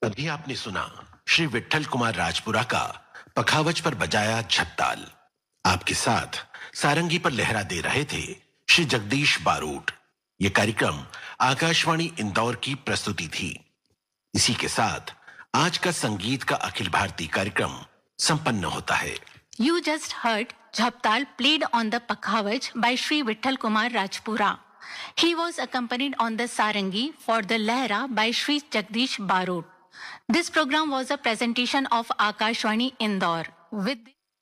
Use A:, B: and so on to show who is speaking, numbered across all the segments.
A: अभी आपने सुना श्री विठल कुमार राजपुरा का पखावज पर बजाया झपताल आपके साथ सारंगी पर लहरा दे रहे थे श्री जगदीश बारूट ये कार्यक्रम आकाशवाणी इंदौर की प्रस्तुति थी इसी के साथ आज का संगीत का अखिल भारतीय कार्यक्रम संपन्न होता है
B: You just heard Jhaptal played on the Pakhavaj by Sri Vitthal Kumar Rajpura. He was accompanied on the Sarangi for the Lehra by Sri Jagdish Barot. This program was a presentation of Akashwani Indore. With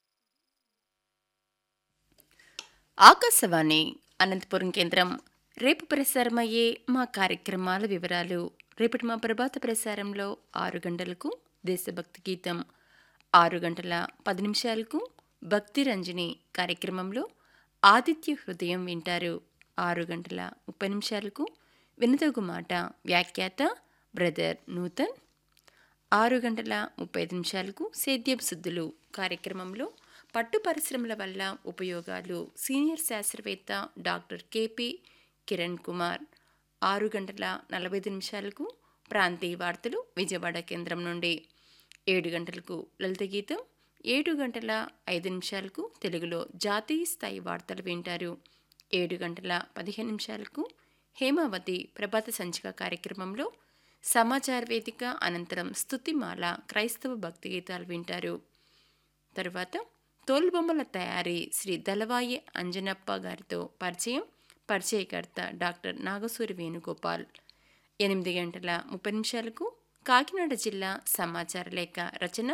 C: Akashvani Anantapuram కేంద్రం రేపు ప్రసారమయ్యే మా కార్యక్రమాల వివరాలు రేపటి మా ప్రభాత ప్రసారంలో ఆరు గంటలకు దేశభక్తి గీతం ఆరు గంటల పది నిమిషాలకు భక్తి రంజని కార్యక్రమంలో ఆదిత్య హృదయం వింటారు ఆరు గంటల ముప్పై నిమిషాలకు వినదగు మాట వ్యాఖ్యాత బ్రదర్ నూతన్ ఆరు గంటల ముప్పై ఐదు నిమిషాలకు సేద్యం శుద్ధులు కార్యక్రమంలో పట్టు పరిశ్రమల వల్ల ఉపయోగాలు సీనియర్ శాస్త్రవేత్త డాక్టర్ కేపీ కిరణ్ కుమార్ ఆరు గంటల నలభై ఐదు నిమిషాలకు ప్రాంతీయ వార్తలు విజయవాడ కేంద్రం నుండి ఏడు గంటలకు లలిత గీతం ఏడు గంటల ఐదు నిమిషాలకు తెలుగులో జాతీయ స్థాయి వార్తలు వింటారు ఏడు గంటల పదిహేను నిమిషాలకు హేమావతి ప్రభాత సంచిక కార్యక్రమంలో సమాచార వేదిక అనంతరం స్తుతిమాల క్రైస్తవ భక్తి గీతాలు వింటారు తరువాత తోలుబొమ్మల తయారీ శ్రీ దళవాయి అంజనప్ప గారితో పరిచయం పరిచయకర్త డాక్టర్ నాగసూరి వేణుగోపాల్ ఎనిమిది గంటల ముప్పై నిమిషాలకు కాకినాడ జిల్లా సమాచార లేఖ రచన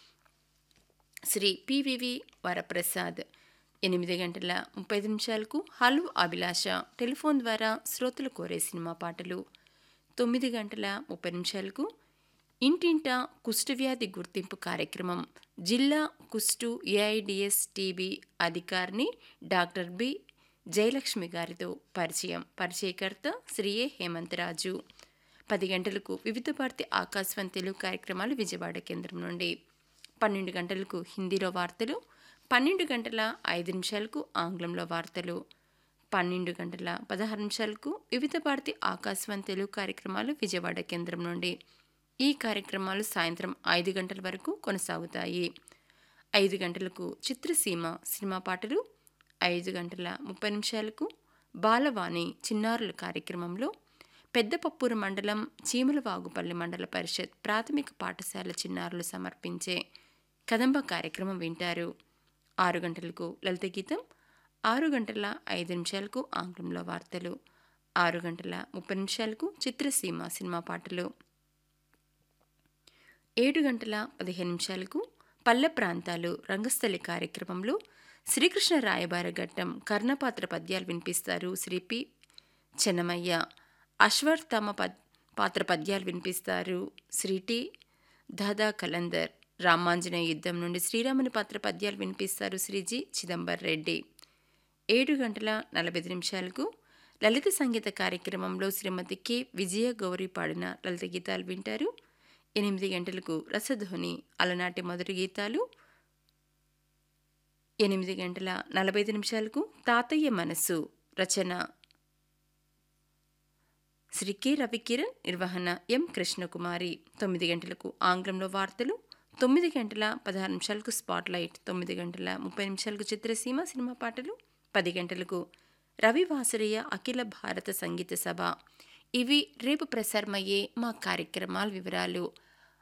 C: శ్రీ పివివి వరప్రసాద్ ఎనిమిది గంటల ముప్పై ఐదు నిమిషాలకు హలో అభిలాష టెలిఫోన్ ద్వారా శ్రోతలు కోరే సినిమా పాటలు తొమ్మిది గంటల ముప్పై నిమిషాలకు ఇంటింటా కుష్ఠవ్యాధి గుర్తింపు కార్యక్రమం జిల్లా కుష్టు ఏఐడిఎస్ టీబీ అధికారిని డాక్టర్ బి జయలక్ష్మి గారితో పరిచయం పరిచయకర్త శ్రీ ఏ హేమంతరాజు పది గంటలకు వివిధ భారతి ఆకాశవాణి తెలుగు కార్యక్రమాలు విజయవాడ కేంద్రం నుండి పన్నెండు గంటలకు హిందీలో వార్తలు పన్నెండు గంటల ఐదు నిమిషాలకు ఆంగ్లంలో వార్తలు పన్నెండు గంటల పదహారు నిమిషాలకు వివిధ భారతి ఆకాశవాణి తెలుగు కార్యక్రమాలు విజయవాడ కేంద్రం నుండి ఈ కార్యక్రమాలు సాయంత్రం ఐదు గంటల వరకు కొనసాగుతాయి ఐదు గంటలకు చిత్రసీమ సినిమా పాటలు ఐదు గంటల ముప్పై నిమిషాలకు బాలవాణి చిన్నారుల కార్యక్రమంలో పెద్దపప్పూరు మండలం చీమలవాగుపల్లి మండల పరిషత్ ప్రాథమిక పాఠశాల చిన్నారులు సమర్పించే కదంబ కార్యక్రమం వింటారు ఆరు గంటలకు లలిత గీతం ఆరు గంటల ఐదు నిమిషాలకు ఆంగ్లంలో వార్తలు ఆరు గంటల ముప్పై నిమిషాలకు చిత్రసీమ సినిమా పాటలు ఏడు గంటల పదిహేను నిమిషాలకు పల్లె ప్రాంతాలు రంగస్థలి కార్యక్రమంలో శ్రీకృష్ణ రాయబార ఘట్టం కర్ణపాత్ర పద్యాలు వినిపిస్తారు శ్రీ పి చెన్నమయ్య అశ్వర్థమ పద్ పాత్ర పద్యాలు వినిపిస్తారు శ్రీ టి దాదా కలందర్ రామాంజనేయ యుద్ధం నుండి శ్రీరాముని పాత్ర పద్యాలు వినిపిస్తారు శ్రీజీ చిదంబర్ రెడ్డి ఏడు గంటల నలభై ఐదు నిమిషాలకు లలిత సంగీత కార్యక్రమంలో శ్రీమతి కె విజయ గౌరి పాడిన లలిత గీతాలు వింటారు ఎనిమిది గంటలకు రసధ్వని అలనాటి మధుర గీతాలు ఎనిమిది గంటల నలభై ఐదు నిమిషాలకు తాతయ్య మనస్సు రచన శ్రీ కె రవికిరణ్ నిర్వహణ ఎం కృష్ణకుమారి తొమ్మిది గంటలకు ఆంగ్లంలో వార్తలు తొమ్మిది గంటల పదహారు నిమిషాలకు స్పాట్లైట్ తొమ్మిది గంటల ముప్పై నిమిషాలకు చిత్రసీమ సినిమా పాటలు పది గంటలకు రవి వాసరయ్య అఖిల భారత సంగీత సభ ఇవి రేపు ప్రసారమయ్యే మా కార్యక్రమాల వివరాలు